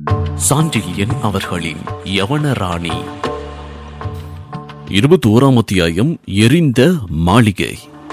சாண்டில்யன் அவர்களின் யவனராணி இருபத்தி ஓராம் அத்தியாயம் எரிந்த மாளிகை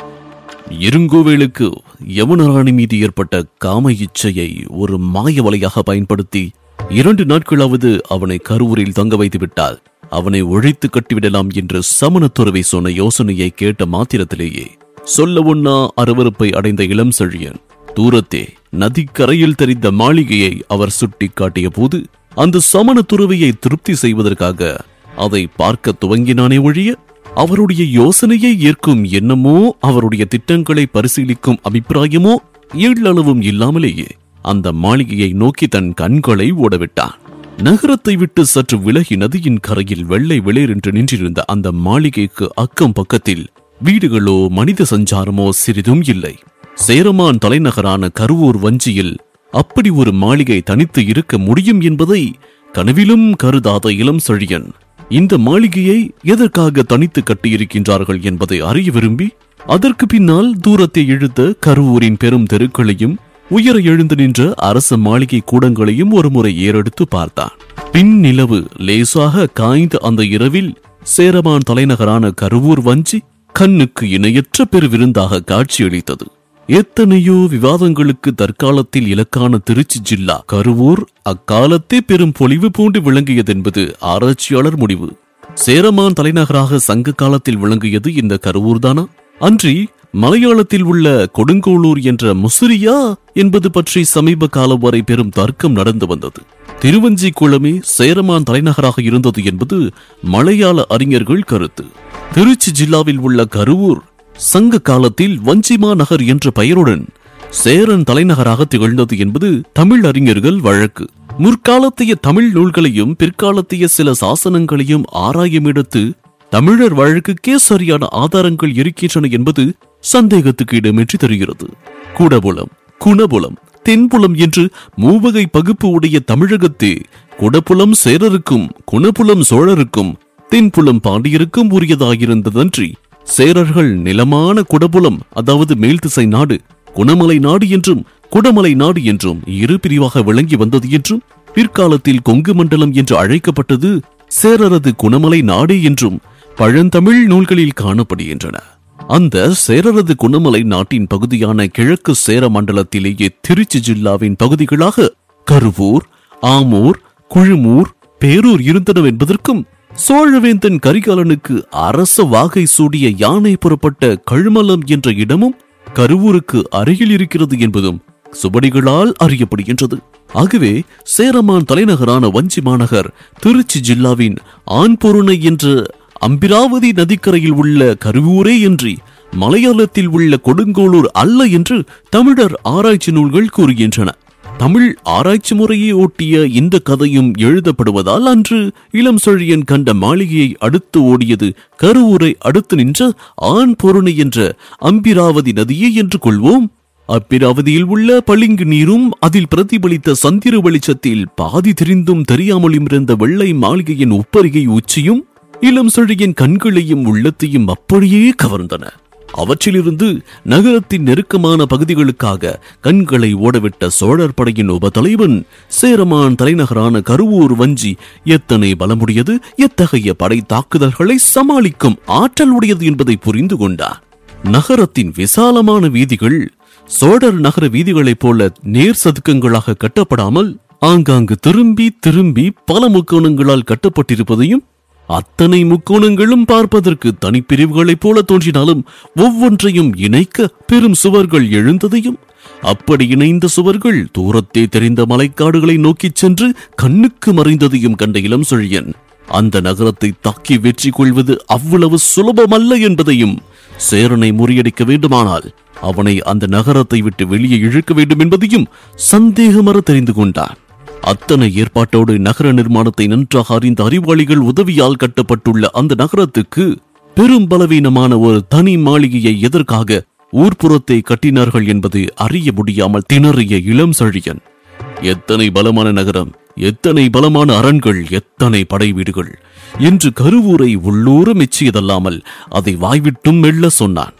இருங்கோவேலுக்கு யவனராணி மீது ஏற்பட்ட காம இச்சையை ஒரு மாய வலையாக பயன்படுத்தி இரண்டு நாட்களாவது அவனை கருவூரில் தங்க வைத்து விட்டால் அவனை ஒழித்து கட்டிவிடலாம் என்று சமணத்துறவை சொன்ன யோசனையை கேட்ட மாத்திரத்திலேயே சொல்ல ஒண்ணா அருவருப்பை அடைந்த இளம் செழியன் தூரத்தே நதிக்கரையில் தெரிந்த மாளிகையை அவர் சுட்டி காட்டிய போது அந்த சமண துறவியை திருப்தி செய்வதற்காக அதை பார்க்க துவங்கினானே ஒழிய அவருடைய யோசனையை ஏற்கும் எண்ணமோ அவருடைய திட்டங்களை பரிசீலிக்கும் அபிப்பிராயமோ எள்ளளவும் இல்லாமலேயே அந்த மாளிகையை நோக்கி தன் கண்களை ஓடவிட்டான் நகரத்தை விட்டு சற்று விலகி நதியின் கரையில் வெள்ளை வெளிரென்று நின்றிருந்த அந்த மாளிகைக்கு அக்கம் பக்கத்தில் வீடுகளோ மனித சஞ்சாரமோ சிறிதும் இல்லை சேரமான் தலைநகரான கருவூர் வஞ்சியில் அப்படி ஒரு மாளிகை தனித்து இருக்க முடியும் என்பதை கனவிலும் கருதாத இளம் செழியன் இந்த மாளிகையை எதற்காக தனித்து கட்டியிருக்கின்றார்கள் என்பதை அறிய விரும்பி அதற்கு பின்னால் தூரத்தை இழுத்த கருவூரின் பெரும் தெருக்களையும் உயர எழுந்து நின்ற அரச மாளிகை கூடங்களையும் ஒருமுறை ஏறெடுத்து பார்த்தான் பின் நிலவு லேசாக காய்ந்த அந்த இரவில் சேரமான் தலைநகரான கருவூர் வஞ்சி கண்ணுக்கு இணையற்ற பெருவிருந்தாக காட்சியளித்தது எத்தனையோ விவாதங்களுக்கு தற்காலத்தில் இலக்கான திருச்சி ஜில்லா கருவூர் அக்காலத்தே பெரும் பொலிவு பூண்டு விளங்கியதென்பது ஆராய்ச்சியாளர் முடிவு சேரமான் தலைநகராக சங்க காலத்தில் விளங்கியது இந்த கருவூர் தானா அன்றி மலையாளத்தில் உள்ள கொடுங்கோளூர் என்ற முசிறியா என்பது பற்றி சமீப காலம் வரை பெரும் தர்க்கம் நடந்து வந்தது திருவஞ்சி குளமே சேரமான் தலைநகராக இருந்தது என்பது மலையாள அறிஞர்கள் கருத்து திருச்சி ஜில்லாவில் உள்ள கருவூர் சங்க காலத்தில் வஞ்சிமா நகர் என்ற பெயருடன் சேரன் தலைநகராக திகழ்ந்தது என்பது தமிழ் அறிஞர்கள் வழக்கு முற்காலத்திய தமிழ் நூல்களையும் பிற்காலத்திய சில சாசனங்களையும் ஆராயும் எடுத்து தமிழர் வழக்குக்கே சரியான ஆதாரங்கள் இருக்கின்றன என்பது சந்தேகத்துக்கு இடமின்றி தெரிகிறது குடபுலம் குணபுலம் தென்புலம் என்று மூவகை பகுப்பு உடைய தமிழகத்தே குடபுலம் சேரருக்கும் குணபுலம் சோழருக்கும் தென்புலம் பாண்டியருக்கும் உரியதாயிருந்ததன்றி சேரர்கள் நிலமான குடபுலம் அதாவது மேல்திசை நாடு குணமலை நாடு என்றும் குடமலை நாடு என்றும் இரு பிரிவாக விளங்கி வந்தது என்றும் பிற்காலத்தில் கொங்கு மண்டலம் என்று அழைக்கப்பட்டது சேரரது குணமலை நாடு என்றும் பழந்தமிழ் நூல்களில் காணப்படுகின்றன அந்த சேரரது குணமலை நாட்டின் பகுதியான கிழக்கு சேர மண்டலத்திலேயே திருச்சி ஜில்லாவின் பகுதிகளாக கருவூர் ஆமூர் குழுமூர் பேரூர் இருந்தன என்பதற்கும் சோழவேந்தன் கரிகாலனுக்கு அரச வாகை சூடிய யானை புறப்பட்ட கழுமலம் என்ற இடமும் கருவூருக்கு அருகில் இருக்கிறது என்பதும் சுவடிகளால் அறியப்படுகின்றது ஆகவே சேரமான் தலைநகரான வஞ்சி மாநகர் திருச்சி ஜில்லாவின் ஆன்பொருணை என்ற அம்பிராவதி நதிக்கரையில் உள்ள கருவூரே என்று மலையாளத்தில் உள்ள கொடுங்கோளூர் அல்ல என்று தமிழர் ஆராய்ச்சி நூல்கள் கூறுகின்றன தமிழ் ஆராய்ச்சி முறையை ஒட்டிய இந்த கதையும் எழுதப்படுவதால் அன்று இளம் செழியன் கண்ட மாளிகையை அடுத்து ஓடியது கருவூரை அடுத்து நின்ற ஆண் பொருணை என்ற அம்பிராவதி நதியே என்று கொள்வோம் அப்பிராவதியில் உள்ள பளிங்கு நீரும் அதில் பிரதிபலித்த சந்திர வெளிச்சத்தில் பாதி தெரிந்தும் தெரியாமலும் இருந்த வெள்ளை மாளிகையின் உப்பரிகை உச்சியும் இளம் செழியின் கண்களையும் உள்ளத்தையும் அப்படியே கவர்ந்தன அவற்றிலிருந்து நகரத்தின் நெருக்கமான பகுதிகளுக்காக கண்களை ஓடவிட்ட சோழர் படையின் உபதலைவன் சேரமான் தலைநகரான கருவூர் வஞ்சி எத்தனை பலமுடையது எத்தகைய படை தாக்குதல்களை சமாளிக்கும் ஆற்றல் உடையது என்பதை புரிந்து கொண்டார் நகரத்தின் விசாலமான வீதிகள் சோழர் நகர வீதிகளைப் போல நேர் சதுக்கங்களாக கட்டப்படாமல் ஆங்காங்கு திரும்பி திரும்பி பல முக்கோணங்களால் கட்டப்பட்டிருப்பதையும் அத்தனை முக்கோணங்களும் பார்ப்பதற்கு தனிப்பிரிவுகளைப் போல தோன்றினாலும் ஒவ்வொன்றையும் இணைக்க பெரும் சுவர்கள் எழுந்ததையும் அப்படி இணைந்த சுவர்கள் தூரத்தே தெரிந்த மலைக்காடுகளை நோக்கிச் சென்று கண்ணுக்கு மறைந்ததையும் கண்ட இளம் செழியன் அந்த நகரத்தை தாக்கி வெற்றி கொள்வது அவ்வளவு சுலபமல்ல என்பதையும் சேரனை முறியடிக்க வேண்டுமானால் அவனை அந்த நகரத்தை விட்டு வெளியே இழுக்க வேண்டும் என்பதையும் சந்தேகமற தெரிந்து கொண்டான் அத்தனை ஏற்பாட்டோடு நகர நிர்மாணத்தை நன்றாக அறிந்த அறிவாளிகள் உதவியால் கட்டப்பட்டுள்ள அந்த நகரத்துக்கு பெரும் பலவீனமான ஒரு தனி மாளிகையை எதற்காக ஊர்ப்புறத்தை கட்டினார்கள் என்பது அறிய முடியாமல் திணறிய இளம் செழியன் எத்தனை பலமான நகரம் எத்தனை பலமான அரண்கள் எத்தனை படை வீடுகள் என்று கருவூரை உள்ளூர மெச்சியதல்லாமல் அதை வாய்விட்டும் மெல்ல சொன்னான்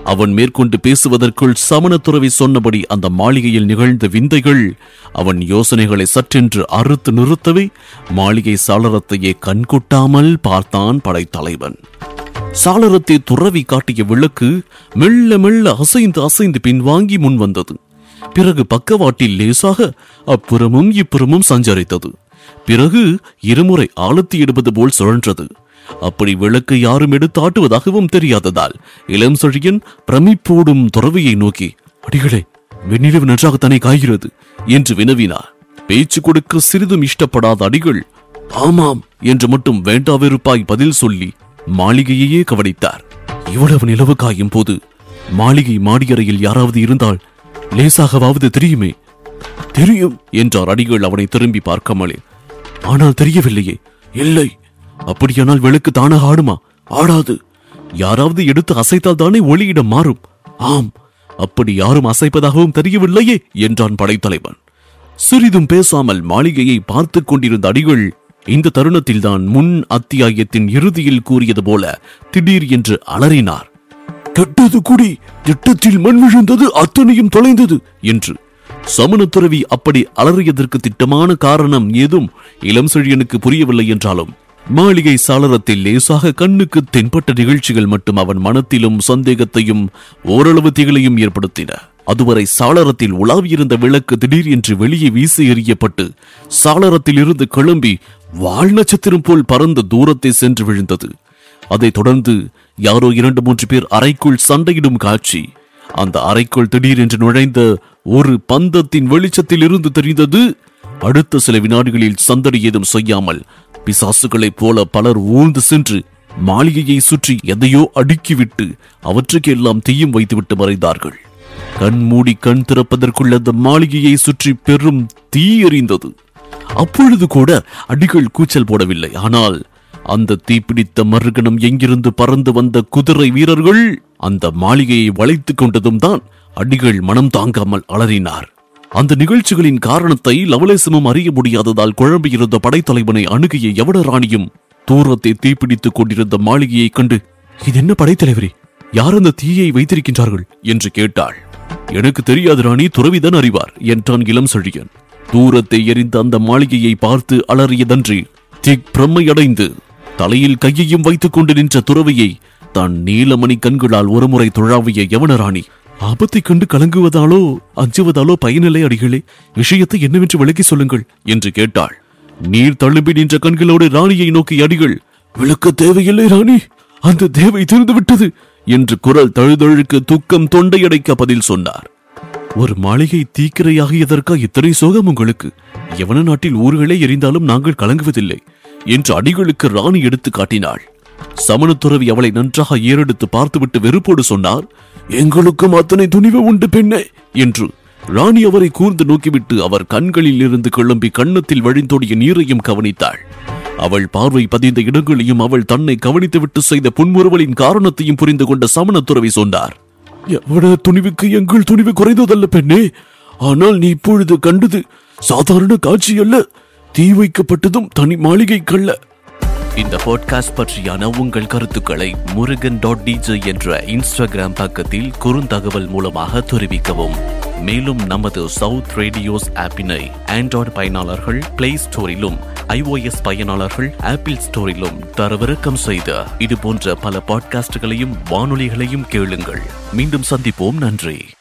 அவன் மேற்கொண்டு பேசுவதற்குள் சமணத்துறவி சொன்னபடி அந்த மாளிகையில் நிகழ்ந்த விந்தைகள் அவன் யோசனைகளை சற்றென்று அறுத்து நிறுத்தவே மாளிகை சாளரத்தையே கண்கொட்டாமல் பார்த்தான் படைத்தலைவன் சாளரத்தை துறவி காட்டிய விளக்கு மெல்ல மெல்ல அசைந்து அசைந்து பின்வாங்கி முன் வந்தது பிறகு பக்கவாட்டில் லேசாக அப்புறமும் இப்புறமும் சஞ்சரித்தது பிறகு இருமுறை ஆழத்தி எடுப்பது போல் சுழன்றது அப்படி விளக்கு யாரும் எடுத்து ஆட்டுவதாகவும் தெரியாததால் இளம் செழியன் பிரமிப்போடும் துறவியை நோக்கி அடிகளே வெண்ணிலவு நன்றாகத்தானே காய்கிறது என்று வினவினார் பேச்சு கொடுக்க சிறிதும் இஷ்டப்படாத அடிகள் ஆமாம் என்று மட்டும் வேண்டாவிருப்பாய் பதில் சொல்லி மாளிகையையே கவனித்தார் இவ்வளவு நிலவு காயும் போது மாளிகை மாடியறையில் யாராவது இருந்தால் லேசாகவாவது தெரியுமே தெரியும் என்றார் அடிகள் அவனை திரும்பி பார்க்காமலே ஆனால் தெரியவில்லையே இல்லை அப்படியானால் விளக்கு தானாக ஆடுமா ஆடாது யாராவது எடுத்து அசைத்தால் தானே ஒளியிடம் மாறும் ஆம் அப்படி யாரும் அசைப்பதாகவும் தெரியவில்லையே என்றான் படைத்தலைவன் சிறிதும் பேசாமல் மாளிகையை பார்த்துக் கொண்டிருந்த அடிகள் இந்த தருணத்தில்தான் முன் அத்தியாயத்தின் இறுதியில் கூறியது போல திடீர் என்று அலறினார் கெட்டது குடி திட்டத்தில் மண் விழுந்தது அத்தனையும் தொலைந்தது என்று சமணத்துறவி அப்படி அலறியதற்கு திட்டமான காரணம் ஏதும் இளம் செழியனுக்கு புரியவில்லை என்றாலும் மாளிகை சாளரத்தில் லேசாக கண்ணுக்கு தென்பட்ட நிகழ்ச்சிகள் மட்டும் அவன் மனத்திலும் சந்தேகத்தையும் ஓரளவு திகழையும் ஏற்படுத்தின அதுவரை சாளரத்தில் உலாவியிருந்த விளக்கு திடீர் என்று வெளியே வீசி எறியப்பட்டு சாளரத்தில் இருந்து கிளம்பி வால் நட்சத்திரம் போல் பறந்த தூரத்தை சென்று விழுந்தது அதைத் தொடர்ந்து யாரோ இரண்டு மூன்று பேர் அறைக்குள் சண்டையிடும் காட்சி அந்த அறைக்குள் திடீரென்று நுழைந்த ஒரு பந்தத்தின் வெளிச்சத்தில் இருந்து தெரிந்தது அடுத்த சில வினாடிகளில் சந்தடி ஏதும் செய்யாமல் பிசாசுகளைப் போல பலர் ஊழ்ந்து சென்று மாளிகையை சுற்றி எதையோ அடுக்கிவிட்டு அவற்றுக்கெல்லாம் தீயும் வைத்துவிட்டு மறைந்தார்கள் கண் மூடி கண் திறப்பதற்குள் அந்த மாளிகையை சுற்றி பெரும் தீ எறிந்தது அப்பொழுது கூட அடிகள் கூச்சல் போடவில்லை ஆனால் அந்த தீப்பிடித்த மறுகணம் எங்கிருந்து பறந்து வந்த குதிரை வீரர்கள் அந்த மாளிகையை வளைத்துக் கொண்டதும் தான் அடிகள் மனம் தாங்காமல் அலறினார் அந்த நிகழ்ச்சிகளின் காரணத்தை லவலேசமும் அறிய முடியாததால் குழம்பியிருந்த படைத்தலைவனை அணுகிய யவன ராணியும் தூரத்தை தீப்பிடித்துக் கொண்டிருந்த மாளிகையைக் கண்டு இது என்ன படைத்தலைவரே யார் அந்த தீயை வைத்திருக்கின்றார்கள் என்று கேட்டாள் எனக்கு தெரியாது ராணி துறவிதான் அறிவார் என்றான் இளம் செழியன் தூரத்தை எரிந்த அந்த மாளிகையை பார்த்து அலறியதன்றி திக் பிரம்மையடைந்து தலையில் கையையும் வைத்துக் கொண்டு நின்ற துறவியை தான் நீலமணி கண்களால் ஒருமுறை துழாவிய யவனராணி ஆபத்தைக் கண்டு கலங்குவதாலோ அஞ்சுவதாலோ பயனில்லை அடிகளே விஷயத்தை என்னவென்று விளக்கி சொல்லுங்கள் என்று கேட்டாள் நீர் தழும்பி நின்ற கண்களோடு ராணியை நோக்கி அடிகள் விளக்க தேவையில்லை ராணி அந்த தேவை தீர்ந்து விட்டது என்று குரல் தழுதழுக்கு துக்கம் தொண்டையடைக்க பதில் சொன்னார் ஒரு மாளிகை தீக்கிரையாகியதற்கா இத்தனை சோகம் உங்களுக்கு எவன நாட்டில் ஊர்களே எரிந்தாலும் நாங்கள் கலங்குவதில்லை என்று அடிகளுக்கு ராணி எடுத்து காட்டினாள் சமணத்துறவி அவளை நன்றாக ஏறெடுத்து பார்த்துவிட்டு வெறுப்போடு சொன்னார் எங்களுக்கும் அத்தனை துணிவு உண்டு பெண்ணே என்று ராணி அவரை கூர்ந்து நோக்கிவிட்டு அவர் கண்களில் இருந்து கிளம்பி கன்னத்தில் வழிந்தோடிய நீரையும் கவனித்தாள் அவள் பார்வை பதிந்த இடங்களையும் அவள் தன்னை கவனித்துவிட்டு செய்த புன்முறுவலின் காரணத்தையும் புரிந்து கொண்ட சமணத்துறவி சொன்னார் எவ்வளவு துணிவுக்கு எங்கள் துணிவு குறைந்ததல்ல பெண்ணே ஆனால் நீ இப்பொழுது கண்டது சாதாரண காட்சி அல்ல தீ வைக்கப்பட்டதும் தனி மாளிகை கள்ள இந்த பாட்காஸ்ட் பற்றியான உங்கள் கருத்துக்களை முருகன் டாட் டிஜே என்ற இன்ஸ்டாகிராம் பக்கத்தில் குறுந்தகவல் மூலமாக தெரிவிக்கவும் மேலும் நமது சவுத் ரேடியோஸ் ஆப்பினை ஆண்ட்ராய்டு பயனாளர்கள் பிளே ஸ்டோரிலும் iOS பயனாளர்கள் ஆப்பிள் ஸ்டோரிலும் தரவிறக்கம் செய்த இது போன்ற பல பாட்காஸ்டுகளையும் வானொலிகளையும் கேளுங்கள் மீண்டும் சந்திப்போம் நன்றி